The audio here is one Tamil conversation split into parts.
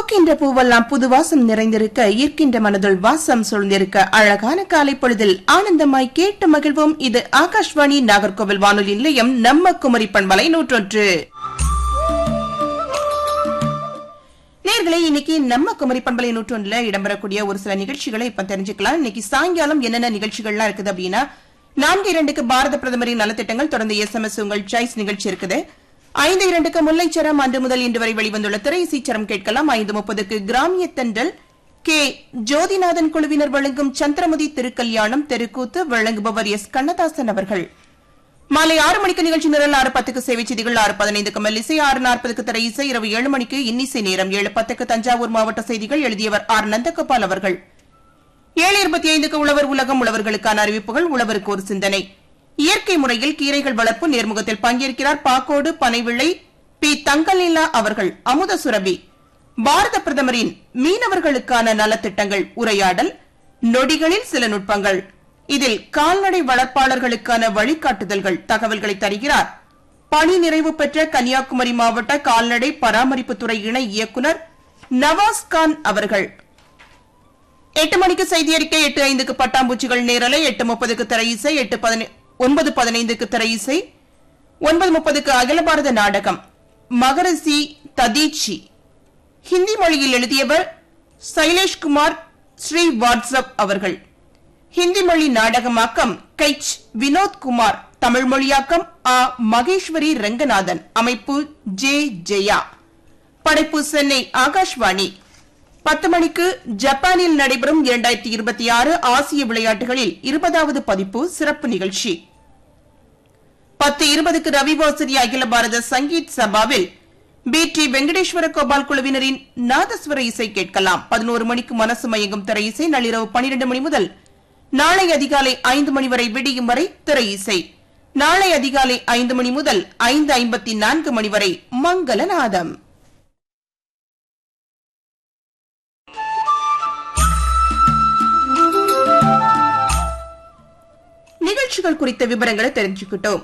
பூக்கின்ற பூவெல்லாம் புது வாசம் நிறைந்திருக்க ஈர்க்கின்ற மனதுள் வாசம் சூழ்ந்திருக்க அழகான காலை பொழுதில் ஆனந்தமாய் கேட்டு மகிழ்வோம் இது ஆகாஷ்வாணி நாகர்கோவில் வானொலி நிலையம் நம்ம குமரி பண்பலை நூற்றொன்று நேர்களே இன்னைக்கு நம்ம குமரி பண்பலை நூற்றொன்றுல இடம்பெறக்கூடிய ஒரு சில நிகழ்ச்சிகளை இப்ப தெரிஞ்சுக்கலாம் இன்னைக்கு சாயங்காலம் என்னென்ன நிகழ்ச்சிகள்லாம் இருக்குது அப்படின்னா நான்கு இரண்டுக்கு பாரத பிரதமரின் நலத்திட்டங்கள் தொடர்ந்து எஸ் எம் எஸ் உங்கள் சாய்ஸ் நிகழ்ச்சி இருக்குது ஐந்து இரண்டுக்கு முல்லைச்சரம் அன்று முதல் இன்று வரை வெளிவந்துள்ள திரைசீச்சரம் கேட்கலாம் ஐந்து முப்பதுக்கு கிராமிய தென்றல் கே ஜோதிநாதன் குழுவினர் வழங்கும் சந்திரமுதி திருக்கல்யாணம் தெருக்கூத்து வழங்குபவர் எஸ் கண்ணதாசன் அவர்கள் மாலை ஆறு மணிக்கு நிகழ்ச்சி நிரல் ஆறு பத்துக்கு சேவை செய்திகள் ஆறு பதினைந்துக்கு மெல்லிசை ஆறு நாற்பதுக்கு திரை இசை இரவு ஏழு மணிக்கு இன்னிசை நேரம் ஏழு பத்துக்கு தஞ்சாவூர் மாவட்ட செய்திகள் எழுதியவர் ஆர் நந்தகோபால் அவர்கள் ஏழு இருபத்தி ஐந்துக்கு உழவர் உலகம் உழவர்களுக்கான அறிவிப்புகள் உழவருக்கு ஒரு சிந்தனை இயற்கை முறையில் கீரைகள் வளர்ப்பு நேர்முகத்தில் பங்கேற்கிறார் பாக்கோடு பனைவிளை பி தங்கலீலா அவர்கள் அமுத சுரபி பாரத பிரதமரின் மீனவர்களுக்கான நலத்திட்டங்கள் உரையாடல் நொடிகளில் சில நுட்பங்கள் இதில் கால்நடை வளர்ப்பாளர்களுக்கான வழிகாட்டுதல்கள் தகவல்களை தருகிறார் பணி நிறைவு பெற்ற கன்னியாகுமரி மாவட்ட கால்நடை பராமரிப்புத்துறை இணை இயக்குநர் நவாஸ் கான் அவர்கள் எட்டு மணிக்கு செய்தி அறிக்கை எட்டு ஐந்துக்கு பட்டாம்பூச்சிகள் நேரலை எட்டு முப்பதுக்கு திரை இசை எட்டு பதினை- ஒன்பது பதினைந்துக்கு திரை இசை ஒன்பது முப்பதுக்கு அகில பாரத நாடகம் மகரசி ததீச்சி ஹிந்தி மொழியில் எழுதியவர் சைலேஷ்குமார் ஸ்ரீ வாட்ஸ்அப் அவர்கள் ஹிந்தி மொழி நாடகமாக்கம் கைச் வினோத் குமார் தமிழ் மொழியாக்கம் ஆ மகேஸ்வரி ரங்கநாதன் அமைப்பு ஜே ஜெயா படைப்பு சென்னை ஆகாஷ்வாணி பத்து மணிக்கு ஜப்பானில் நடைபெறும் இரண்டாயிரத்தி இருபத்தி ஆறு ஆசிய விளையாட்டுகளில் இருபதாவது பதிப்பு சிறப்பு நிகழ்ச்சி பத்து இருபதுக்கு ரவிவாசரி அகில பாரத சங்கீத் சபாவில் பி டி வெங்கடேஸ்வர கோபால் குழுவினரின் நாதஸ்வர இசை கேட்கலாம் பதினோரு மணிக்கு மனசு மயங்கும் திரை இசை நள்ளிரவு பனிரெண்டு மணி முதல் நாளை அதிகாலை ஐந்து மணி வரை விடியும் வரை திரை இசை நாளை அதிகாலை ஐந்து மணி முதல் ஐந்து ஐம்பத்தி நான்கு மணி வரை மங்களநாதம் நிகழ்ச்சிகள் குறித்த விவரங்களை தெரிஞ்சுக்கிட்டோம்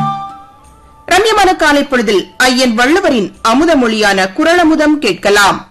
ரம்யமான காலை பொழுதில் ஐயன் வள்ளுவரின் அமுத மொழியான குரலமுதம் கேட்கலாம்